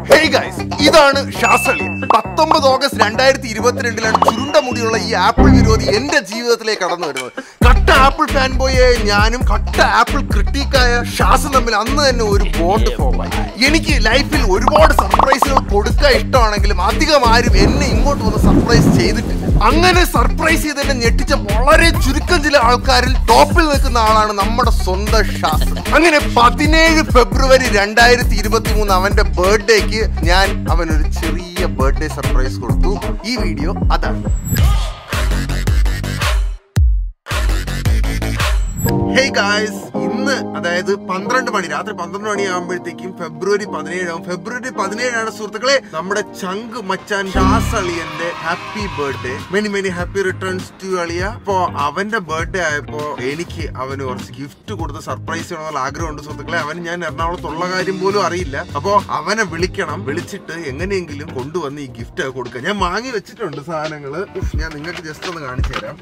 Hey guys ഇതാണ് ഷാസളി പത്തൊമ്പത് August രണ്ടായിരത്തി ഇരുപത്തിരണ്ടിലാണ് ചുരുണ്ട മുടിയുള്ള ഈ ആപ്പിൾ വിരോധി എന്റെ ജീവിതത്തിലേക്ക് കടന്നു വരുന്നത് കട്ട ആപ്പിൾ ഫാൻ ബോയെ ഞാനും കട്ട ആപ്പിൾ ക്രിട്ടിക്കായ ഷാസും തമ്മിൽ അന്ന് തന്നെ ഒരു ബോണ്ട് ഫോം ആയി എനിക്ക് ലൈഫിൽ ഒരുപാട് സർപ്രൈസുകൾ കൊടുക്കാൻ ഇഷ്ടമാണെങ്കിലും അധികം ആരും എന്നെ ഇങ്ങോട്ട് വന്ന് സർപ്രൈസ് ചെയ്തിട്ടില്ല അങ്ങനെ സർപ്രൈസ് ചെയ്ത് എന്നെ ഞെട്ടിച്ച വളരെ ചുരുക്കം ചില ആൾക്കാരിൽ ടോപ്പിൽ നിൽക്കുന്ന ആളാണ് നമ്മുടെ സ്വന്തം ഷാസ് അങ്ങനെ പതിനേഴ് ഫെബ്രുവരി രണ്ടായിരത്തി ഇരുപത്തി മൂന്ന് അവന്റെ ബർത്ത്ഡേക്ക് ഞാൻ അവനൊരു ചെറിയ ബർത്ത്ഡേ സർപ്രൈസ് കൊടുത്തു ഈ വീഡിയോ അതാണ് ഹേയ് ഗായ്സ് ഇന്ന് അതായത് പന്ത്രണ്ട് മണി രാത്രി പന്ത്രണ്ട് മണി ആകുമ്പോഴത്തേക്കും ഫെബ്രുവരി പതിനേഴാവും ഫെബ്രുവരി പതിനേഴാണ് സുഹൃത്തുക്കളെ നമ്മുടെ ചങ്ക് മച്ചാൻ ഷാസ് അളിയന്റെ happy birthday many many happy returns to അളിയ അപ്പോ അവന്റെ ബർത്ത്ഡേ ആയപ്പോ എനിക്ക് അവന് കുറച്ച് ഗിഫ്റ്റ് കൊടുത്ത് സർപ്രൈസ് ചെയ്യണമെന്നുള്ള ആഗ്രഹമുണ്ട് സുഹൃത്തുക്കളെ അവന് ഞാൻ എറണാകുളത്തുള്ള കാര്യം പോലും അറിയില്ല അപ്പോ അവനെ വിളിക്കണം വിളിച്ചിട്ട് എങ്ങനെയെങ്കിലും കൊണ്ടുവന്ന് ഈ ഗിഫ്റ്റ് കൊടുക്കാം ഞാൻ വാങ്ങി വെച്ചിട്ടുണ്ട് സാധനങ്ങള് ഉഫ്, ഞാൻ നിങ്ങൾക്ക് ജസ്റ്റ് ഒന്ന് കാണിച്ചു തരാം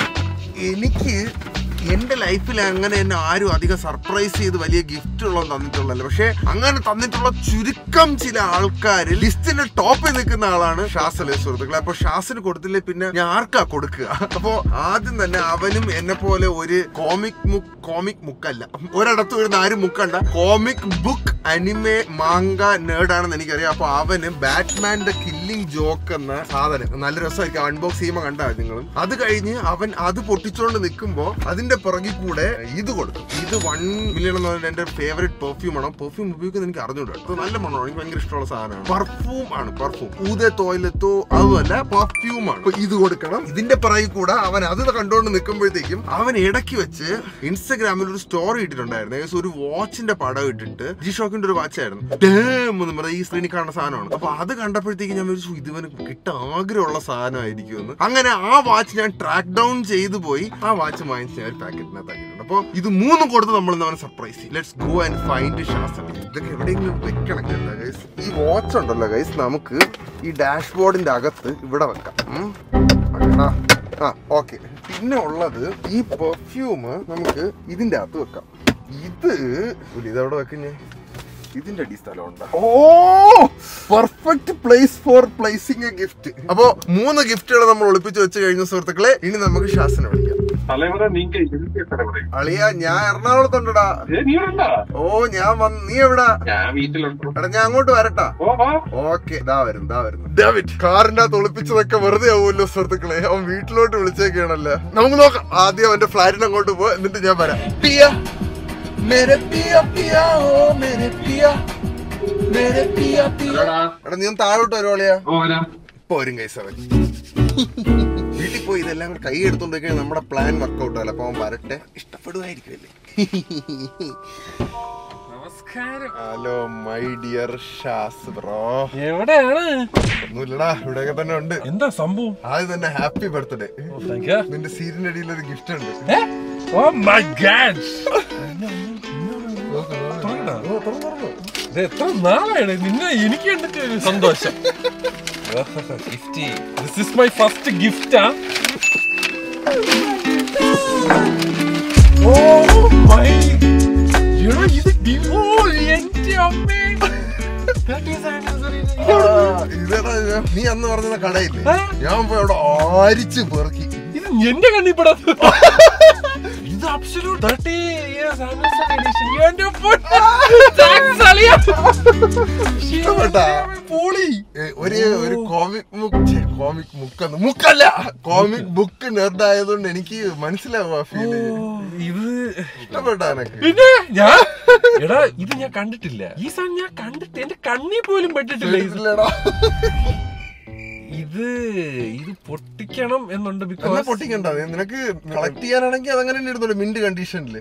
എനിക്ക് എന്റെ ലൈഫിൽ അങ്ങനെ എന്നെ ആരും അധികം സർപ്രൈസ് ചെയ്ത് വലിയ ഗിഫ്റ്റുകളൊന്നും തന്നിട്ടുള്ളല്ലോ പക്ഷെ അങ്ങനെ തന്നിട്ടുള്ള ചുരുക്കം ചില ആൾക്കാർ ലിസ്റ്റിന്റെ ടോപ്പിൽ നിൽക്കുന്ന ആളാണ് ഷാസലെ സുഹൃത്തുക്കളെ അപ്പൊ ഷാസിന് കൊടുത്തില്ലേ പിന്നെ ഞാൻ ആർക്കാ കൊടുക്കുക അപ്പൊ ആദ്യം തന്നെ അവനും എന്നെ പോലെ ഒരു കോമിക് മുക്ക് കോമിക് മുക്കല്ല ഒരിടത്ത് വരുന്ന ആരും മുക്കണ്ട കോമിക് ബുക്ക് അനിമെ മാങ്ക നേടാണെന്ന് എനിക്കറിയാം അപ്പൊ അവന് ബാറ്റ്മാൻ ദ കില്ലിംഗ് ജോക്ക് എന്ന സാധനം നല്ല രസമായിരിക്കും അൺബോക്സ് ചെയ്യുമ്പോൾ കണ്ടാ നിങ്ങളും അത് കഴിഞ്ഞ് അവൻ അത് പൊട്ടിച്ചുകൊണ്ട് നിൽക്കുമ്പോ അതിന്റെ പുറകിൽ കൂടെ ഇത് കൊടുക്കും ഇത് വൺ മില്യൺ എന്ന് പറയുന്നത് എന്റെ ഫേവറേറ്റ് പെർഫ്യൂം ആണ് പെർഫ്യൂം ഉപയോഗിക്കുന്നത് എനിക്ക് അറിഞ്ഞൂടാ ഇത് നല്ല മണമാണ് എനിക്ക് ഭയങ്കര ഇഷ്ടമുള്ള സാധനമാണ് പെർഫ്യൂം ആണ് പെർഫ്യൂം ഊതെ തോയിലെത്തോ അതുമല്ല പെർഫ്യൂം ആണ് അപ്പൊ ഇത് കൊടുക്കണം ഇതിന്റെ പുറകിൽ കൂടെ അവൻ അത് കണ്ടുകൊണ്ട് നിൽക്കുമ്പോഴത്തേക്കും അവൻ ഇടയ്ക്ക് വെച്ച് ഇൻസ്റ്റഗ്രാമിൽ ഒരു സ്റ്റോറി ഇട്ടിട്ടുണ്ടായിരുന്നു ഏകദേശം ഒരു വാച്ചിന്റെ പടം ഇട്ടിട്ട് ജി ഷോക്കിന്റെ ഒരു വാച്ച് ആയിരുന്നു ഡേം എന്ന് പറഞ്ഞ ഈ സ്ക്രീനിൽ കാണുന്ന സാധനമാണ് അപ്പൊ അത് കണ്ടപ്പോഴത്തേക്ക് ഞാൻ വിളിച്ചു ഇതുവന് കിട്ടാൻ ആഗ്രഹമുള്ള സാധനമായിരിക്കും എന്ന് അങ്ങനെ ആ വാച്ച് ഞാൻ ട്രാക്ക് ഡൗൺ ചെയ്തു പോയി ആ വാച്ച് വാങ്ങിച്ച് ഞാൻ ഒരു പാക്കറ്റിനകത്താക്കിയിട്ടുണ്ട് അപ്പൊ ഇത് മൂന്നും കൊടുത്ത് നമ്മൾ ഇന്ന് അവനെ സർപ്രൈസ് ചെയ്യും ലെറ്റ്സ് ഗോ ആൻഡ് ഫൈൻഡ് ശാസ്ത്രം ഇതൊക്കെ എവിടെയെങ്കിലും വെക്കണം കേട്ടോ ഗൈസ് ഈ വാച്ച് ഉണ്ടല്ലോ ഗൈസ് നമുക്ക് ഈ ഡാഷ്ബോർഡിന്റെ അകത്ത് ഇവിടെ വെക്കാം ഉം. വെക്കടാ. ആ ഓക്കെ പിന്നെ ഉള്ളത് ഈ പെർഫ്യൂം നമുക്ക് ഇതിന്റെ അകത്ത് വെക്കാം ഇത് ഒരു ഇതവിടെ വെക്കുന്നേ ഇതിന്റെ അടി സ്ഥലമുണ്ട് ഓ perfect place for placing a gift അപ്പോ മൂന്ന് ഗിഫ്റ്റുകൾ നമ്മൾ ഒളിപ്പിച്ച് വെച്ച് കഴിഞ്ഞ സുഹൃത്തുക്കളെ ഇനി നമുക്ക് ശാസന വിളിക്കാം தலைவரை நீங்க எதுக்கு தலைவரை അളിയ ഞാൻ എറണാകുളത്തുണ്ടടാ ഏ, നീ ഇവിടെ ഉണ്ടാ? ഓ ഞാൻ വന്ന് നീ എവിടാ ഞാൻ വീട്ടിലുണ്ട് എടാ ഞാൻ അങ്ങോട്ട് വരട്ടാ ഓ വാ ഓക്കെ ദാ വരും ദാ വരുന്നു ഡേവിഡ് കാറിന്റെ അകത്ത് ഒളിപ്പിച്ചതൊക്കെ വെറുതെ ആവുമല്ലോ സുഹൃത്തുക്കളെ അവൻ വീട്ടിലോട്ട് വിളിച്ചേക്കാണല്ലോ നമുക്ക് നോക്കാം ആദ്യം അവന്റെ ഫ്ലാറ്റിന് അങ്ങോട്ട് പോ എന്നിട്ട് ഞാൻ വരാം പിയ മേരെ പിയ പിയ ഓ മേരെ പിയ മേരെ പിയ പിയ എടാ. എടാ നീ ഒന്ന് താഴോട്ട് വരുവാളിയാ ഓ വരാം ഇപ്പൊ വരും കൈസ് അവൻ വീട്ടിൽ പോയി ഇതെല്ലാം കൂടെ കൈ എടുത്തോണ്ട് പോയി കഴിഞ്ഞാൽ നമ്മുടെ പ്ലാൻ വർക്കൗട്ട് ആവില്ല അപ്പൊ അവൻ വരട്ടെ ഇഷ്ടപ്പെടുമായിരിക്കുമല്ലേ നമസ്കാരം hello my dear Shaz bro എവിടെയാണ് ഒന്നുമില്ലടാ ഇവിടെയൊക്കെ തന്നെ ഉണ്ട് എന്താ സംഭവം ആദ്യം തന്നെ ഹാപ്പി ബർത്ത്ഡേ ഓ, thank you. നിന്റെ സീരിന്റെ അടിയിൽ ഒരു ഗിഫ്റ്റ് ഉണ്ട് ഏ? Oh my God. ഓ, തുറന്നു, തുറന്നു. ഇത് എത്ര നാളാണ് നിന്നെ എനിക്ക് കണ്ടിട്ട് ഒരു സന്തോഷം gift this is my first ഗിഫ്റ്റാ ഓ മൈ എടാ ഇത് ഡി- ഓ എന്റെ അമ്മേ That is anniversary. ആ, ഇതെടാ ഇത് നീ അന്ന് പറഞ്ഞ കടയില്ലേ ആ. ഞാൻ പോയി അവിടെ ആരിച്ച് പെറുക്കി ഇത് എന്റെ കണ്ണി പെടാത്ത ഇത് absolute thirty years anniversary edition എന്റെ പൊന്നേ. Thanks, അളിയാ. ഇഷ്ടപ്പെട്ടാ? പൊളി ഏ, ഒരു ഒരു കോമിക് മുക്ക് കോമിക് മുക്കെന്ന് മുക്കല്ല കോമിക് ബുക്ക് നെർഡ് ആയതുകൊണ്ട് എനിക്ക് മനസ്സിലാവും ആ ഫീല് ഇത് ഇഷ്ടപ്പെട്ടാ എനക്ക് പിന്നെ ഞാൻ എടാ ഇത് ഞാൻ കണ്ടിട്ടില്ല ഈ സാധനം ഞാൻ കണ്ടിട്ട് എന്റെ കണ്ണി പോലും പെട്ടിട്ടില്ല ഇത് ഇല്ലടാ. ഇത് ഇത് പൊട്ടിക്കണം എന്നുണ്ട് എന്നാ ബിക്കോസ് പൊട്ടിക്കണ്ട നീ- നിനക്ക് കളക്ട് ചെയ്യാനാണെങ്കിൽ അതങ്ങനെ തന്നെ ഇരുന്നോളൂ മിന്റ് കണ്ടീഷനില്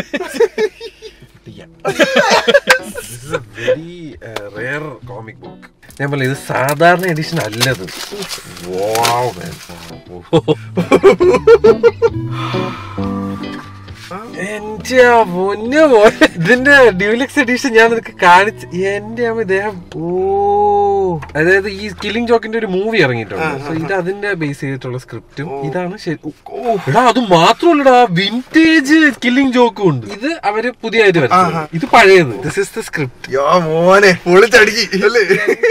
വെരി റെയർ കോമിക് ബുക്ക് ഞാൻ പറഞ്ഞ ഇത് സാധാരണ എഡിഷൻ അല്ലത് Wow, man. എന്റെ പൊന്നു പോലെ ഇതിന്റെ ഡ്യൂലക്സ് എഡിഷൻ ഞാൻ നിനക്ക് കാണിച്ച് എന്റെ അമ്മ ഇദ്ദേഹം ഓ അതായത് ഈ കില്ലിംഗ് ജോക്കിന്റെ ഒരു മൂവി ഇറങ്ങിയിട്ടുണ്ട് സോ ഇത് അതിന്റെ ബേസ് ചെയ്തിട്ടുള്ള സ്ക്രിപ്റ്റും ഇതാണ് ശരി ഓ, എടാ അത് മാത്രമല്ലടാ വിന്റേജ് കില്ലിംഗ് ജോക്കും ഉണ്ട് ഇത് അവര് പുതിയതായിട്ട് വരുന്നത് ഇത് പഴയത് ദിസ് ഇസ് ദ സ്ക്രിപ്റ്റ് യോ മോനെ പൊളിച്ചടിക്കി അല്ലേ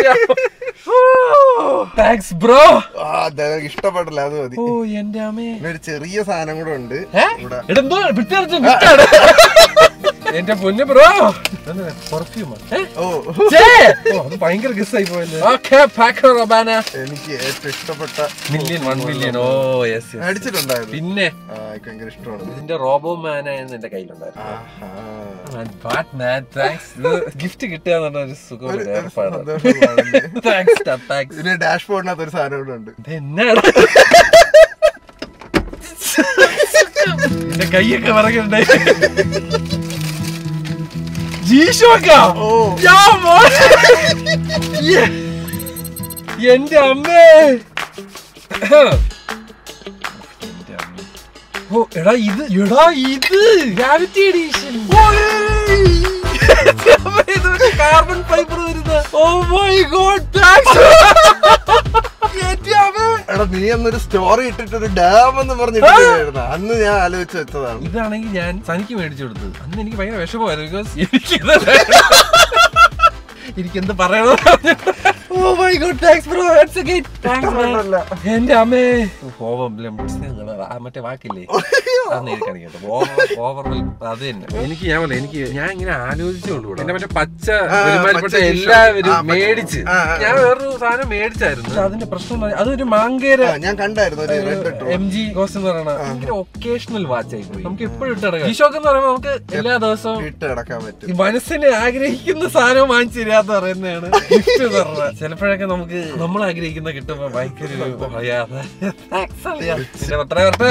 താങ്ക്സ് ബ്രോ ആ അതെനിക്ക് ഇഷ്ടപ്പെട്ടില്ല അത് മതി ഓ എന്റെ അമ്മേ പിന്നെ ഒരു ചെറിയ സാധനം കൂടെ ഉണ്ട് ഏ? ഇവിടെ എടെന്തോ വിട്ടറിഞ്ഞ വിട്ടാണ് എന്റെ പൊന്നു ബ്രോ പെർഫ്യൂമാ ഓ അത് ഭയങ്കര ഗസ്സായി പോയല്ലേ ഓക്കെ പാക്കോ റബാന എനിക്ക് ഏറ്റവും ഇഷ്ടപ്പെട്ട million one million oh yes yes അടിച്ചിട്ടുണ്ടായിരുന്നു പിന്നെ ആ എനിക്ക് ഭയങ്കര ഇഷ്ടമാണ് ഇതിന്റെ റോബോ മാനായിരുന്നു എന്റെ കയ്യിലുണ്ടായിരുന്നു ആഹാ. ഗിഫ്റ്റ് കിട്ടുക എന്നുള്ള ഒരു സുഖം ഒരു- ഒരു ഒരു ഏർപ്പാടാണ്. സന്തോഷമുള്ളതാണ്. Thanks, ടാ, thanks. ഇതിന് ഡാഷ് ബോർഡിനകത്ത് ഒരു സാധനം കൂടെ ഉണ്ട് ഇത് എന്നാടാ? എന്റെ കൈയൊക്കെ വിറകുണ്ടായി ജീഷോക്കാ ഓ യാ മോനെ. യെ. എന്റെ അമ്മേ എന്റെ അമ്മേ. ഓ എടാ ഇത് എടാ ഇത് ഗ്രാവിറ്റി എഡീഷൻ കാർബൺ ഫൈബർ വരുന്ന ഓ മൈ ഗോഡ് താങ്ക്സ് എടാ നീ അന്നൊരു സ്റ്റോറി ഇട്ടിട്ട് ഒരു ഡാം എന്ന് പറഞ്ഞിട്ടായിരുന്നു അന്ന് ഞാൻ ആലോചിച്ച് വെച്ചതാണ് ഇതാണെങ്കിൽ ഞാൻ സനിക്ക് മേടിച്ചു കൊടുത്തത് അന്ന് എനിക്ക് ഭയങ്കര വിഷമമായിരുന്നു ബിക്കോസ് എനിക്ക് എനിക്ക് എന്ത് പറയണോ oh my god thanks bro once again thanks എന്റെ അമ്മേ ഓവർ മറ്റേ വാക്കില്ലേ അന്ന് എഴുതി കാണിക്കട്ടെ ഓവർ ഓവർ അത് തന്നെ എനിക്ക് ഞാൻ പറയാം എനിക്ക് ഞാൻ ഇങ്ങനെ ആലോചിച്ചുള്ളൂ എന്റെ മറ്റേ പച്ച ആ, ഒരുമാതിരിപ്പെട്ട പച്ച t-shirt. എല്ലാവരും ആ, പച്ച- മേടിച്ച് ആ, ആ, ഞാൻ വേറൊരു സാധനം മേടിച്ചായിരുന്നു പക്ഷെ അതിന്റെ പ്രശ്നം എന്ന് പറഞ്ഞാൽ അതൊരു മാങ്കേര ആ, ഞാൻ കണ്ടായിരുന്നു ഒരു റെഡ് ഇട്ടു എം ജി ഗോസ് എന്ന് പറയുന്ന ഭയങ്കര ഒക്കേഷണൽ വാച്ച് ആയി പോയി നമുക്ക് എപ്പോഴും ഇട്ടിടക്കാം ഷോക്ക് എന്ന് പറയുമ്പോൾ നമുക്ക് എല്ലാ ദിവസവും ഇട്ട് കിടക്കാൻ പറ്റും ഈ മനസ്സിന് ആഗ്രഹിക്കുന്ന സാധനം വാങ്ങിച്ചു തരാന്ന് പറയുന്നതാണ് ഗിഫ്റ്റ് എന്ന് പറഞ്ഞത് ചിലപ്പോഴൊക്കെ നമുക്ക് നമ്മൾ ആഗ്രഹിക്കുന്ന കിട്ടുമ്പോ ഭയങ്കര ഒരു പറയാതെ thanks അളിയാ. നിന്റെ പത്രം വരട്ടെ.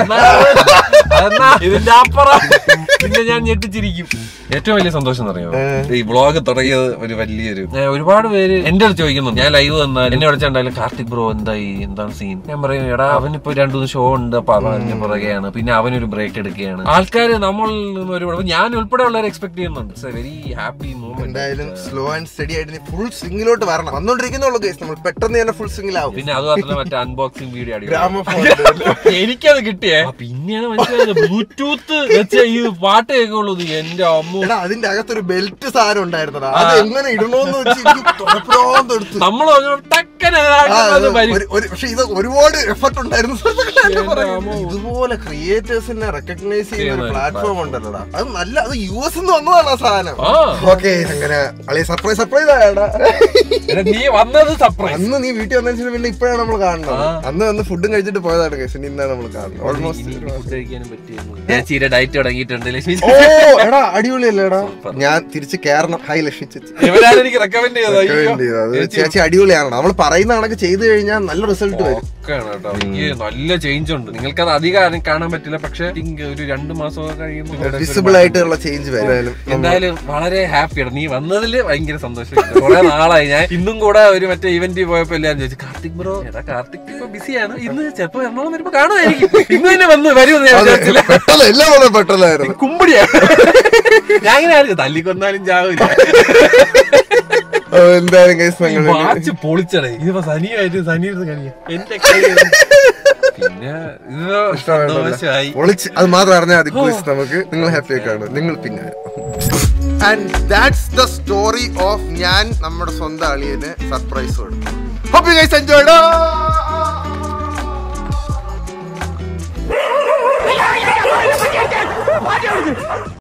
അതെന്നാ, ഇതിന്റെ അപ്പുറം പിന്നെ ഞാൻ ഞെട്ടിച്ചിരിക്കും ഏറ്റവും വലിയ സന്തോഷം എന്ന് പറയുമോ ഈ വ്ളോഗ് തുടങ്ങിയത് ഒരു വലിയൊരു ഏ, ഒരുപാട് പേര് എന്റെ അടുത്ത് ചോദിക്കുന്നുണ്ട് ഞാൻ ലൈവ് വന്നാൽ എന്നെ വിളിച്ചിട്ടുണ്ടായാലും കാർത്തിക് ബ്രോ എന്തായി എന്താണ് സീൻ ഞാൻ പറയും എടാ അവനിപ്പോ രണ്ടു മൂന്ന് ഷോ ഉണ്ട് അപ്പൊ അവൻ അതിന്റെ പുറകെയാണ് പിന്നെ അവനൊരു ബ്രേക്ക് എടുക്കുകയാണ് ആൾക്കാർ നമ്മളിൽ നിന്ന് ഒരുപാട് അപ്പൊ ഞാൻ ഉൾപ്പെടെ ഉള്ളവരെ എക്സ്പെക്ട് ചെയ്യുന്നുണ്ട് വെരി ഹാപ്പി മൂമെന്റ് എന്തായാലും സ്ലോ ആൻഡ് സ്റ്റഡി ആയിട്ട് ഫുൾ സ്വിങ്ങിലോട്ട് വരണം വന്നോണ്ടിരിക്കുന്നുള്ളൂ കേസ് നമ്മൾ പെട്ടെന്ന് തന്നെ ഫുൾ സ്വിങ്ങിലാവും പിന്നെ അത് മാത്രമല്ല മറ്റേ അൺബോക്സിംഗ് വീഡിയോ അടി ഗ്രാമഫോൺ എനിക്കത് കിട്ടിയേ ആ, പിന്നെയാണ് മനസ്സിലായത് ബ്ലൂടൂത്ത് വെച്ച ഈ പാട്ട് കേൾക്കുള്ളൂ ഇത് എന്റെ അമ്മ എടാ അതിന്റെ അകത്തൊരു ബെൽറ്റ് സാധനം ഉണ്ടായിരുന്നടാ അത് എങ്ങനെ ഇടണോന്ന് വെച്ച് എനിക്ക് തുറപ്പിടാന്ന് എടുത്തു നമ്മൾ ടക്കനെ ആ, അത് വരും ഒരു- ഒരു- പക്ഷെ ഇത് ഒരുപാട് എഫർട്ട് ഉണ്ടായിരുന്നു സുഹൃത്തുക്കളെ, എന്നെ എന്റെ പറയുന്നത്. അമ്മോ. ഇതുപോലെ ക്രിയേറ്റേഴ്സിനെ റെക്കഗ്നൈസ് ചെയ്യുന്ന ഒരു ചെയ്യുന്ന പ്ലാറ്റ്ഫോം ഉണ്ടല്ലോടാ അത് നല്ല അത് യു എസ് വന്നതാണ് ആ സാധനം ആ ഓക്കെ അങ്ങനെ അളി സർപ്രൈസ് സർപ്രൈസ് ആയടാ എടാ, നീ വന്നത് സർപ്രൈസ് അന്ന് നീ വീട്ടിൽ വന്നതിന് ശേഷം പിന്നെ ഇപ്പോഴാണ് നമ്മൾ കാണുന്നത് ആ. അന്ന് വന്ന് ഫുഡും കഴിച്ചിട്ട് പോയതാണ് കേസ് ഇനി ഇന്നാണ് നമ്മൾ കാണുന്നത് ഓൾമോസ്റ്റ് ഫുഡ് കഴിക്കാനും പറ്റിയിരുന്നു ഞാൻ ചീര ഡയറ്റ് തുടങ്ങിയിട്ടുണ്ട് ലക്ഷ്മി ഓ എടാ അടിപൊളിയല്ലേടാ ഞാൻ തിരിച്ച് കേറണം ഹൈ ലക്ഷ്മി ചേച്ചി ഇവരാണ് എനിക്ക് റെക്കമെൻഡ് Recommend ചെയ്തത്. അത് ചേച്ചി അടിപൊളിയാണ് നമ്മൾ പറയുന്ന കണക്ക് ചെയ്തു കഴിഞ്ഞാൽ നല്ല റിസൾട്ട് വരും ഒക്കെയാണ് കേട്ടോ എനിക്ക് നല്ല ചേഞ്ച് ഉണ്ട് നിങ്ങൾക്ക് അത് അധികം കാണാൻ പറ്റില്ല പക്ഷെ എനിക്ക് ഒരു രണ്ടു മാസമൊക്കെ കഴിയുമ്പോൾ വിസിബിൾ ആയിട്ടുള്ള ചേഞ്ച് വരും എന്തായാലും വളരെ ഹാപ്പിയാണ് നീ വന്നതില് ഭയങ്കര സന്തോഷം കുറെ നാളായി ഞാൻ ഇന്നും കൂടെ ഒരു മറ്റേ ഇവന്റ് പോയപ്പോ എല്ലാരും ചോദിച്ചു കാർത്തിക് ബ്രോ എടാ കാർത്തിക് ഇപ്പൊ ബിസിയാണ് ഇന്ന് ചിലപ്പോ എറണാകുളം വരുമ്പോ കാണുമായിരിക്കും ഇന്ന് തന്നെ വന്ന് വരുമെന്ന് ഞാൻ വിചാരിച്ചില്ല പെട്ടെന്ന് എല്ലാം വളരെ പെട്ടെന്നായിരുന്നു കുമ്പടിയാണ് ഞാൻ അങ്ങനെ ആയിരിക്കും തല്ലിക്കൊന്നാലും ചാവില്ല ഓ, എന്തായാലും കേസ് ഈ ഞങ്ങൾ വാച്ച് പൊളിച്ചടേ ഇതിപ്പോ സനിയായിട്ട് സനി എടുത്ത് കാണിക്കാം എന്റെ കൈ പിന്നെ ഇത് സന്തോഷമായി പൊളിച്ച് അത് മാത്രം അറിഞ്ഞാൽ മതി please നമുക്ക് നിങ്ങൾ ഹാപ്പി ആയിക്കാണ് നിങ്ങൾ പിന്നെ and that's the story of ഞാൻ നമ്മുടെ സ്വന്തം അളിയന് സർപ്രൈസ് കൊടുത്തു ഹോപ്പ് യു ഗൈസ് എൻജോയ്ഡ്